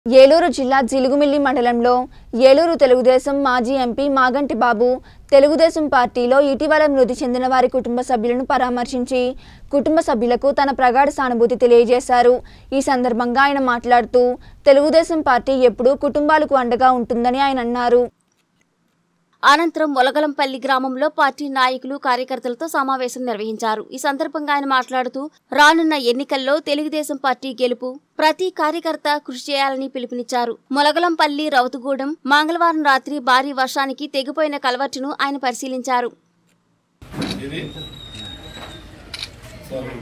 ఏలూరు జిల్లా జిలుగుమిల్లి మండలంలో ఏలూరు తెలుగుదేశం మాజీ ఎంపీ మాగంటి బాబు తెలుగుదేశం పార్టీలో ఇటీవల మృతి చెందిన వారి కుటుంబ సభ్యులను పరామర్శించి కుటుంబ సభ్యులకు తన ప్రగాఢ సానుభూతి తెలియజేశారు ఈ సందర్భంగా ఆయన మాట్లాడుతూ తెలుగుదేశం పార్టీ ఎప్పుడూ కుటుంబాలకు అండగా ఉంటుందని ఆయన అన్నారు అనంతరం మొలగలంపల్లి గ్రామంలో పార్టీ నాయకులు కార్యకర్తలతో సమావేశం నిర్వహించారు ఈ సందర్భంగా ఆయన మాట్లాడుతూ రానున్న ఎన్నికల్లో తెలుగుదేశం పార్టీ గెలుపు ప్రతి కార్యకర్త కృషి చేయాలని పిలుపునిచ్చారు మొలగలంపల్లి రౌతుగూడెం మంగళవారం రాత్రి భారీ వర్షానికి తెగిపోయిన కలవట్టును ఆయన పరిశీలించారు ఇది సరే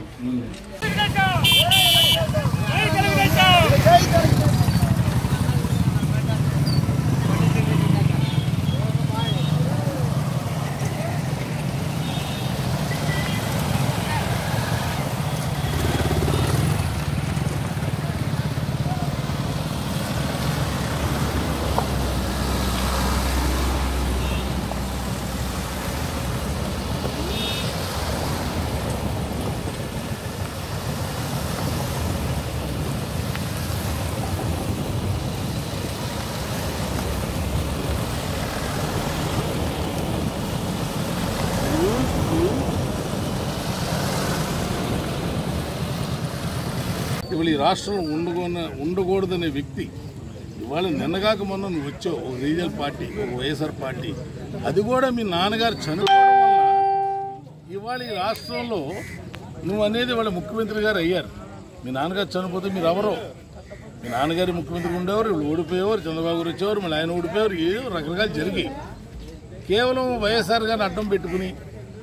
ఇవాళ ఈ రాష్ట్రంలో ఉండకూడన ఉండకూడదనే వ్యక్తి ఇవాళ నిన్నగాక మొన్న నువ్వు వచ్చావు ఒక రీజనల్ పార్టీ ఒక వైఎస్ఆర్ పార్టీ అది కూడా మీ నాన్నగారు చనిపోవడం వల్ల ఇవాళ ఈ రాష్ట్రంలో నువ్వు అనేది వాళ్ళ ముఖ్యమంత్రి గారు అయ్యారు మీ నాన్నగారు చనిపోతే మీరు ఎవరో మీ నాన్నగారు ముఖ్యమంత్రి ఉండేవారు వీళ్ళు ఓడిపోయేవారు చంద్రబాబు గారు వచ్చేవారు మళ్ళీ ఆయన ఓడిపోయేవారు ఏదో రకరకాలు జరిగాయి కేవలం వైఎస్ఆర్ గారిని అడ్డం పెట్టుకుని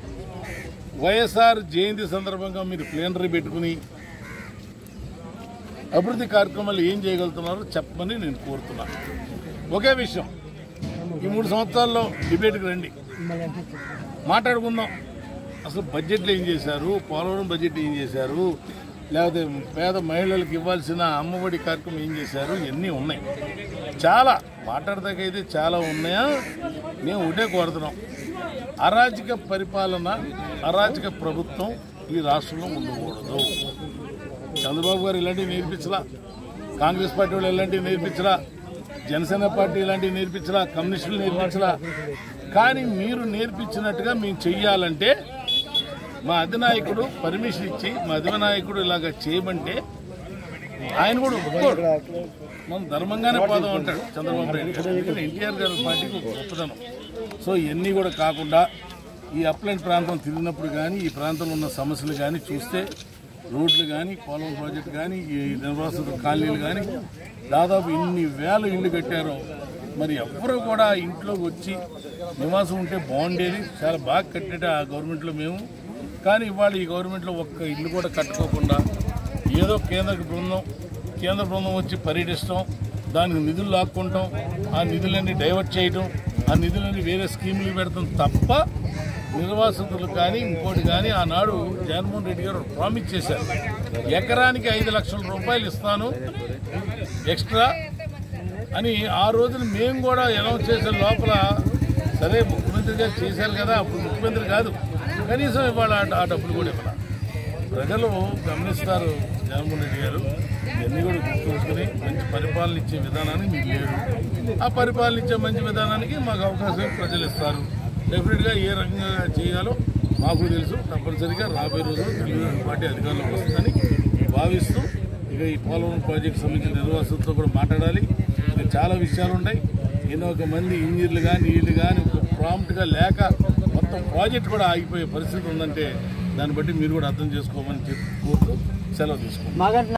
వైఎస్ఆర్ జయంతి సందర్భంగా మీరు ప్లేనరీ పెట్టుకుని అభివృద్ధి కార్యక్రమాలు ఏం చేయగలుగుతున్నారో చెప్పమని నేను కోరుతున్నాను ఒకే విషయం ఈ మూడు సంవత్సరాల్లో డిబేట్కి రండి మాట్లాడుకుందాం అసలు బడ్జెట్లు ఏం చేశారు పోలవరం బడ్జెట్ ఏం చేశారు లేకపోతే పేద మహిళలకు ఇవ్వాల్సిన అమ్మఒడి కార్యక్రమం ఏం చేశారు ఇవన్నీ ఉన్నాయి చాలా మాట్లాడదాకైతే చాలా ఉన్నాయా మేము ఒకటే కోరుతున్నాం అరాజక పరిపాలన అరాజక ప్రభుత్వం ఈ రాష్ట్రంలో ఉండకూడదు చంద్రబాబు గారు ఇలాంటివి నేర్పించలా కాంగ్రెస్ పార్టీ వాళ్ళు ఇలాంటివి నేర్పించలా జనసేన పార్టీ ఇలాంటివి నేర్పించలా కమ్యూనిస్టులు నేర్పించలా కానీ మీరు నేర్పించినట్టుగా మేము చెయ్యాలంటే మా అధినాయకుడు పర్మిషన్ ఇచ్చి మా అధినాయకుడు ఇలాగ చేయమంటే ఆయన కూడా ఒప్పుకోడు మనం ధర్మంగానే పోదాం అంటాడు చంద్రబాబు నాయుడు గారు. ఎందుకంటే ఎన్టీఆర్ గారి పార్టీకి ఒక గొప్పదనం సో ఇవన్నీ కూడా కాకుండా ఈ అప్లైన్ ప్రాంతం తిరిగినప్పుడు కానీ ఈ ప్రాంతంలో ఉన్న సమస్యలు కానీ చూస్తే రోడ్లు కానీ పోలవరం ప్రాజెక్టు కానీ ఈ నిర్వాసిత కాలనీలు కానీ దాదాపు ఇన్ని వేల ఇళ్ళు కట్టారో మరి ఎవ్వరూ కూడా ఇంట్లోకి వచ్చి నివాసం ఉంటే బాగుండేది చాలా బాగా కట్టేట ఆ గవర్నమెంట్లో మేము కానీ ఇవాళ ఈ గవర్నమెంట్లో ఒక్క ఇల్లు కూడా కట్టుకోకుండా ఏదో కేంద్ర బృందం కేంద్ర బృందం వచ్చి పర్యటిస్తాం దానికి నిధులు లాక్కుంటాం ఆ నిధులన్నీ డైవర్ట్ చేయటం ఆ నిధులన్నీ వేరే స్కీములు పెడతాం తప్ప నిర్వాసితులు కానీ ఇంకోటి కానీ ఆనాడు జగన్మోహన్ రెడ్డి గారు ప్రామిస్ చేశారు ఎకరానికి ఐదు లక్షల రూపాయలు ఇస్తాను ఎక్స్ట్రా అని ఆ రోజున మేము కూడా అనౌన్స్ చేసే లోపల సరే ముఖ్యమంత్రి గారు చేశారు కదా అప్పుడు ముఖ్యమంత్రి కాదు కనీసం ఇవాళ ఆ- ఆ డబ్బులు కూడా ఇవ్వాలి ప్రజలు గమనిస్తారు జగన్మోహన్ రెడ్డి గారు ఇవన్నీ కూడా గుర్తుంచుకొని మంచి పరిపాలన ఇచ్చే విధానానికి మీకు లేదు ఆ పరిపాలన ఇచ్చే మంచి విధానానికి మాకు అవకాశం ప్రజలు ఇస్తారు డెఫినెట్గా ఏ రకంగా చేయాలో మాకు తెలుసు తప్పనిసరిగా రాబోయే రోజుల్లో తెలుగుదేశం పార్టీ అధికారంలోకి వస్తుందని భావిస్తూ ఇక ఈ పోలవరం ప్రాజెక్ట్ సంబంధించిన నిర్వాసితులతో కూడా మాట్లాడాలి ఇంకా చాలా విషయాలు ఉన్నాయి ఎన్నో ఒక మంది ఇంజనీర్లు కానీ వీళ్ళు కానీ ఒక ప్రాంప్ట్గా లేక మొత్తం ప్రాజెక్ట్ కూడా ఆగిపోయే పరిస్థితి ఉందంటే దాన్ని బట్టి మీరు కూడా అర్థం చేసుకోమని చెప్పి కోరుతూ సెలవు తీసుకోండి